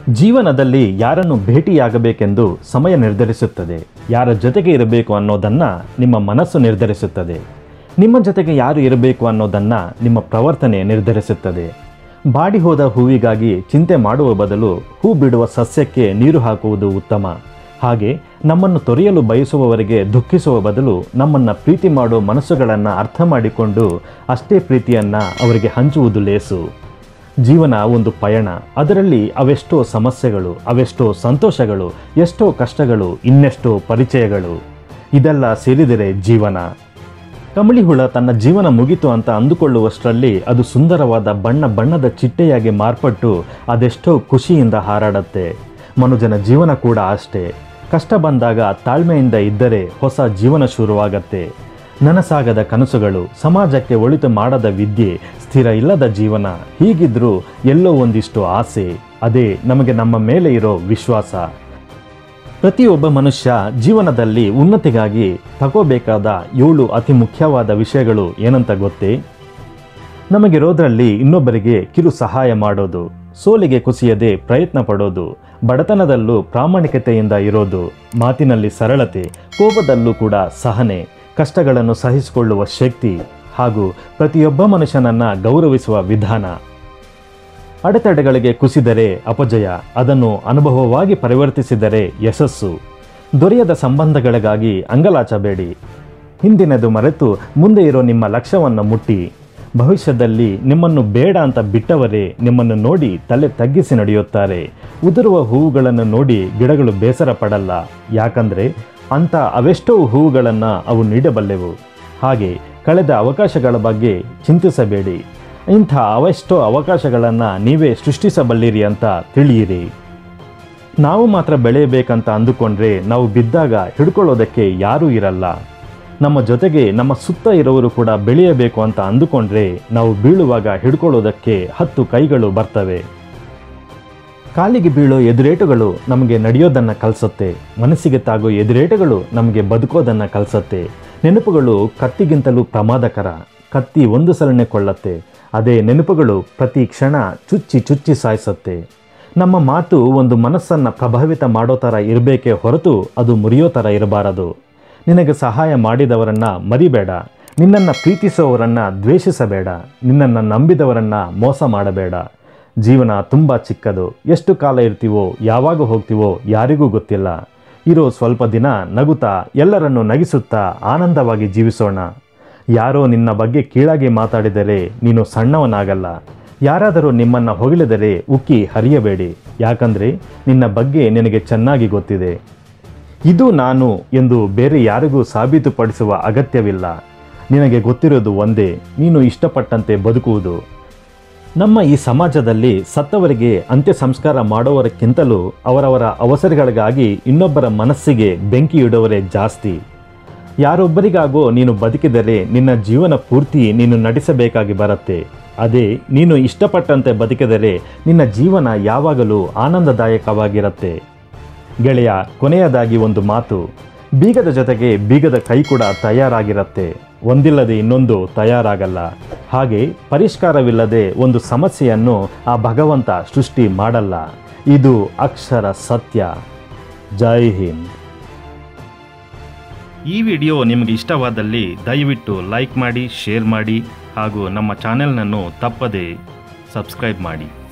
ಜೀವನದಲ್ಲಿ ಯಾರನ್ನು ಭೇಟಿಯಾಗಬೇಕೆಂದು ಸಮಯ ನಿರ್ಧರಿಸುತ್ತದೆ ಯಾರ ಜೊತೆಗೆ ಇರಬೇಕು ಅನ್ನೋದನ್ನು ನಿಮ್ಮ ಮನಸ್ಸು ನಿರ್ಧರಿಸುತ್ತದೆ ನಿಮ್ಮ ಜೊತೆಗೆ ಯಾರು ಇರಬೇಕು ಅನ್ನೋದನ್ನು ನಿಮ್ಮ ಪ್ರವರ್ತನೆ ನಿರ್ಧರಿಸುತ್ತದೆ ಬಾಡಿ ಹೋದ ಹೂವಿಗಾಗಿ ಚಿಂತೆ ಮಾಡುವ ಬದಲು ಹೂ ಬಿಡುವ ಸಸ್ಯಕ್ಕೆ ನೀರು ಹಾಕುವುದು ಉತ್ತಮ ಹಾಗೆ ನಮ್ಮನ್ನು ತೊರೆಯಲು ಬಯಸುವವರಿಗೆ ದುಃಖಿಸುವ ಬದಲು ನಮ್ಮನ್ನು ಪ್ರೀತಿ ಮಾಡೋ ಮನಸ್ಸುಗಳನ್ನು ಅರ್ಥ ಮಾಡಿಕೊಂಡು ಅಷ್ಟೇ ಪ್ರೀತಿಯನ್ನು ಅವರಿಗೆ ಹಂಚುವುದು ಲೇಸು ಜೀವನ ಒಂದು ಪಯಣ ಅದರಲ್ಲಿ ಅವೆಷ್ಟೋ ಸಮಸ್ಯೆಗಳು ಅವೆಷ್ಟೋ ಸಂತೋಷಗಳು ಎಷ್ಟೋ ಕಷ್ಟಗಳು ಇನ್ನೆಷ್ಟೋ ಪರಿಚಯಗಳು ಇದೆಲ್ಲ ಸೇರಿದರೆ ಜೀವನ ಕಮಳಿ ಹುಳ ತನ್ನ ಜೀವನ ಮುಗಿತು ಅಂತ ಅಂದುಕೊಳ್ಳುವಷ್ಟರಲ್ಲಿ ಅದು ಸುಂದರವಾದ ಬಣ್ಣ ಬಣ್ಣದ ಚಿಟ್ಟೆಯಾಗಿ ಮಾರ್ಪಟ್ಟು ಅದೆಷ್ಟೋ ಖುಷಿಯಿಂದ ಹಾರಾಡುತ್ತೆ ಮನುಜನ ಜೀವನ ಕೂಡ ಅಷ್ಟೇ ಕಷ್ಟ ಬಂದಾಗ ತಾಳ್ಮೆಯಿಂದ ಇದ್ದರೆ ಹೊಸ ಜೀವನ ಶುರುವಾಗತ್ತೆ ನನಸಾಗದ ಕನಸುಗಳು ಸಮಾಜಕ್ಕೆ ಒಳಿತು ಮಾಡದ ವಿದ್ಯೆ ಸ್ಥಿರ ಇಲ್ಲದ ಜೀವನ ಹೀಗಿದ್ರೂ ಎಲ್ಲೋ ಒಂದಿಷ್ಟು ಆಸೆ ಅದೇ ನಮಗೆ ನಮ್ಮ ಮೇಲೆ ಇರೋ ವಿಶ್ವಾಸ ಪ್ರತಿಯೊಬ್ಬ ಮನುಷ್ಯ ಜೀವನದಲ್ಲಿ ಉನ್ನತಿಗಾಗಿ ತಗೋಬೇಕಾದ ಏಳು ಅತಿ ಮುಖ್ಯವಾದ ವಿಷಯಗಳು ಏನಂತ ಗೊತ್ತೇ ನಮಗಿರೋದ್ರಲ್ಲಿ ಇನ್ನೊಬ್ಬರಿಗೆ ಕಿರು ಸಹಾಯ ಮಾಡೋದು ಸೋಲಿಗೆ ಕುಸಿಯದೆ ಪ್ರಯತ್ನ ಪಡೋದು ಬಡತನದಲ್ಲೂ ಪ್ರಾಮಾಣಿಕತೆಯಿಂದ ಇರೋದು ಮಾತಿನಲ್ಲಿ ಸರಳತೆ ಕೋಪದಲ್ಲೂ ಕೂಡ ಸಹನೆ ಕಷ್ಟಗಳನ್ನು ಸಹಿಸಿಕೊಳ್ಳುವ ಶಕ್ತಿ ಹಾಗೂ ಪ್ರತಿಯೊಬ್ಬ ಮನುಷ್ಯನನ್ನ ಗೌರವಿಸುವ ವಿಧಾನ ಅಡೆತಡೆಗಳಿಗೆ ಕುಸಿದರೆ ಅಪಜಯ ಅದನ್ನು ಅನುಭವವಾಗಿ ಪರಿವರ್ತಿಸಿದರೆ ಯಶಸ್ಸು ದೊರೆಯದ ಸಂಬಂಧಗಳಿಗಾಗಿ ಅಂಗಲಾಚಬೇಡಿ ಹಿಂದಿನದು ಮರೆತು ಮುಂದೆ ಇರೋ ನಿಮ್ಮ ಲಕ್ಷ್ಯವನ್ನು ಮುಟ್ಟಿ ಭವಿಷ್ಯದಲ್ಲಿ ನಿಮ್ಮನ್ನು ಬೇಡ ಅಂತ ಬಿಟ್ಟವರೇ ನಿಮ್ಮನ್ನು ನೋಡಿ ತಲೆ ತಗ್ಗಿಸಿ ನಡೆಯುತ್ತಾರೆ ಉದುರುವ ಹೂವುಗಳನ್ನು ನೋಡಿ ಗಿಡಗಳು ಬೇಸರ ಪಡಲ್ಲ ಯಾಕಂದರೆ ಅಂಥ ಅವೆಷ್ಟೋ ಹೂವುಗಳನ್ನು ಅವು ನೀಡಬಲ್ಲೆವು ಹಾಗೆ ಕಳೆದ ಅವಕಾಶಗಳ ಬಗ್ಗೆ ಚಿಂತಿಸಬೇಡಿ ಇಂಥ ಅವೆಷ್ಟೋ ಅವಕಾಶಗಳನ್ನು ನೀವೇ ಸೃಷ್ಟಿಸಬಲ್ಲಿರಿ ಅಂತ ತಿಳಿಯಿರಿ ನಾವು ಮಾತ್ರ ಬೆಳೆಯಬೇಕಂತ ಅಂದುಕೊಂಡ್ರೆ ನಾವು ಬಿದ್ದಾಗ ಹಿಡ್ಕೊಳ್ಳೋದಕ್ಕೆ ಯಾರೂ ಇರಲ್ಲ ನಮ್ಮ ಜೊತೆಗೆ ನಮ್ಮ ಸುತ್ತ ಇರೋರು ಕೂಡ ಬೆಳೆಯಬೇಕು ಅಂತ ಅಂದುಕೊಂಡ್ರೆ ನಾವು ಬೀಳುವಾಗ ಹಿಡ್ಕೊಳ್ಳೋದಕ್ಕೆ ಹತ್ತು ಕೈಗಳು ಬರ್ತವೆ ಕಾಲಿಗೆ ಬೀಳೋ ಎದುರೇಟುಗಳು ನಮಗೆ ನಡೆಯೋದನ್ನು ಕಲಿಸುತ್ತೆ ಮನಸ್ಸಿಗೆ ತಾಗೋ ಎದುರೇಟುಗಳು ನಮಗೆ ಬದುಕೋದನ್ನು ಕಲಿಸುತ್ತೆ ನೆನಪುಗಳು ಕತ್ತಿಗಿಂತಲೂ ಪ್ರಮಾದಕರ ಕತ್ತಿ ಒಂದು ಸಲನೆ ಕೊಳ್ಳತ್ತೆ ಅದೇ ನೆನಪುಗಳು ಪ್ರತಿ ಕ್ಷಣ ಚುಚ್ಚಿ ಚುಚ್ಚಿ ಸಾಯಿಸುತ್ತೆ ನಮ್ಮ ಮಾತು ಒಂದು ಮನಸ್ಸನ್ನು ಪ್ರಭಾವಿತ ಮಾಡೋ ಥರ ಇರಬೇಕೇ ಹೊರತು ಅದು ಮುರಿಯೋ ಥರ ಇರಬಾರದು ನಿನಗೆ ಸಹಾಯ ಮಾಡಿದವರನ್ನ ಮರಿಬೇಡ ನಿನ್ನನ್ನು ಪ್ರೀತಿಸುವವರನ್ನ ದ್ವೇಷಿಸಬೇಡ ನಿನ್ನನ್ನು ನಂಬಿದವರನ್ನ ಮೋಸ ಮಾಡಬೇಡ ಜೀವನ ತುಂಬ ಚಿಕ್ಕದು ಎಷ್ಟು ಕಾಲ ಇರ್ತೀವೋ ಯಾವಾಗ ಹೋಗ್ತೀವೋ ಯಾರಿಗೂ ಗೊತ್ತಿಲ್ಲ ಇರೋ ಸ್ವಲ್ಪ ದಿನ ನಗುತ್ತಾ ಎಲ್ಲರನ್ನು ನಗಿಸುತ್ತಾ ಆನಂದವಾಗಿ ಜೀವಿಸೋಣ ಯಾರೋ ನಿನ್ನ ಬಗ್ಗೆ ಕೀಳಾಗಿ ಮಾತಾಡಿದರೆ ನೀನು ಸಣ್ಣವನಾಗಲ್ಲ ಯಾರಾದರೂ ನಿಮ್ಮನ್ನು ಹೊಗಳಿದರೆ ಉಕ್ಕಿ ಹರಿಯಬೇಡಿ ಯಾಕಂದರೆ ನಿನ್ನ ಬಗ್ಗೆ ನಿನಗೆ ಚೆನ್ನಾಗಿ ಗೊತ್ತಿದೆ ಇದು ನಾನು ಎಂದು ಬೇರೆ ಯಾರಿಗೂ ಸಾಬೀತುಪಡಿಸುವ ಅಗತ್ಯವಿಲ್ಲ ನಿನಗೆ ಗೊತ್ತಿರೋದು ಒಂದೇ ನೀನು ಇಷ್ಟಪಟ್ಟಂತೆ ಬದುಕುವುದು ನಮ್ಮ ಈ ಸಮಾಜದಲ್ಲಿ ಸತ್ತವರಿಗೆ ಅಂತ್ಯ ಸಂಸ್ಕಾರ ಮಾಡುವವರಕ್ಕಿಂತಲೂ ಅವರವರ ಅವಸರಗಳಿಗಾಗಿ ಇನ್ನೊಬ್ಬರ ಮನಸ್ಸಿಗೆ ಬೆಂಕಿ ಇಡುವವರೇ ಜಾಸ್ತಿ ಯಾರೊಬ್ಬರಿಗಾಗೋ ನೀನು ಬದುಕಿದರೆ ನಿನ್ನ ಜೀವನ ಪೂರ್ತಿ ನೀನು ನಡೆಸಬೇಕಾಗಿ ಬರುತ್ತೆ ಅದೇ ನೀನು ಇಷ್ಟಪಟ್ಟಂತೆ ಬದುಕಿದರೆ ನಿನ್ನ ಜೀವನ ಯಾವಾಗಲೂ ಆನಂದದಾಯಕವಾಗಿರುತ್ತೆ ಗೆಳೆಯ ಕೊನೆಯದಾಗಿ ಒಂದು ಮಾತು ಬೀಗದ ಜೊತೆಗೆ ಬೀಗದ ಕೈ ಕೂಡ ತಯಾರಾಗಿರುತ್ತೆ ಒಂದಿಲ್ಲದೆ ಇನ್ನೊಂದು ತಯಾರಾಗಲ್ಲ ಹಾಗೆ ಪರಿಷ್ಕಾರವಿಲ್ಲದೆ ಒಂದು ಸಮಸ್ಯೆಯನ್ನು ಆ ಭಗವಂತ ಸೃಷ್ಟಿ ಮಾಡಲ್ಲ ಇದು ಅಕ್ಷರ ಸತ್ಯ ಜೈ ಹಿಂದ್ ಈ ವಿಡಿಯೋ ನಿಮಗೆ ಇಷ್ಟವಾದಲ್ಲಿ ದಯವಿಟ್ಟು ಲೈಕ್ ಮಾಡಿ ಶೇರ್ ಮಾಡಿ ಹಾಗೂ ನಮ್ಮ ಚಾನೆಲ್ನನ್ನು ತಪ್ಪದೇ ಸಬ್ಸ್ಕ್ರೈಬ್ ಮಾಡಿ